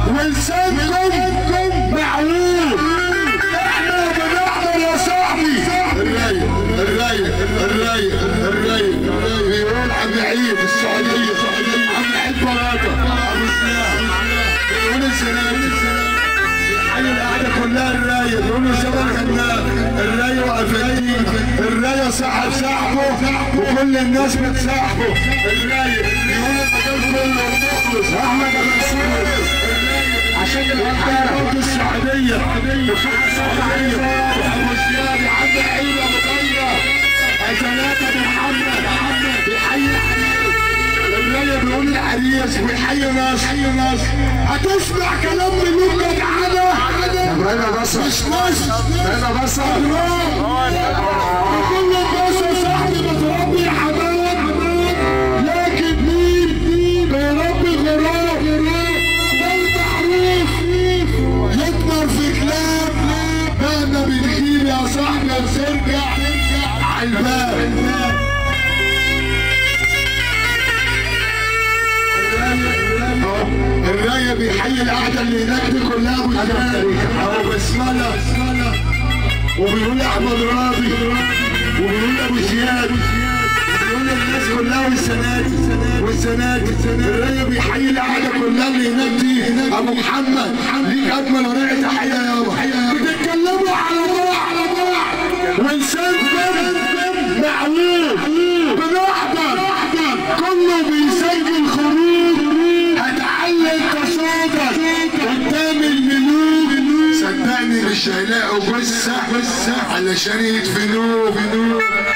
ولسانكم معروف احنا بنحضر يا صاحبي الرايق الرايق الرايق الرايق بيقول عم عيد السعودية عم عيد براكة ابو سلام بيقول السلام حي القعدة كلها الرايق بيقولوا شباب خناق الرايق وقفتين الرايق صاحب صاحبه وكل الناس بتصاحبه الرايق بيقول المجال كله المخلص احمد منصور عشان الحكايه السعوديه وشوف السعوديه وابو زياد يا عم عيد ابو طيب حسنات ابو محمد بيحيي العريس الرايه بيقول العريس بيحيي ناس حي ناس هتسمع كلام ملوك جدعانه هنا بصر مش ناس هنا بصر كل الناس يا صاحبي بتربي حمام لكن مين بيربي غراب ده المعروف يكبر في كلاب مهما بنجيب يا صاحبي وترجع على الباب الراية بيحيي القعدة اللي هناك دي كلها وجمال أهو بسملة وبيقول احمد راضي وبيقول ابو زياد وبيقول الناس كلها والسناد والسناد الرايه بيحيي القعده كلها اللي هناك دي ابو محمد ليك اجمل ورقه تحيه يابا بتتكلموا على بعض على بعض ولسانكم معروف بنحضر كله بيسجل خروج هتعلم تصوتك قدام الملوك صدقني مش هيلاقوا جثة علشان يدفنوه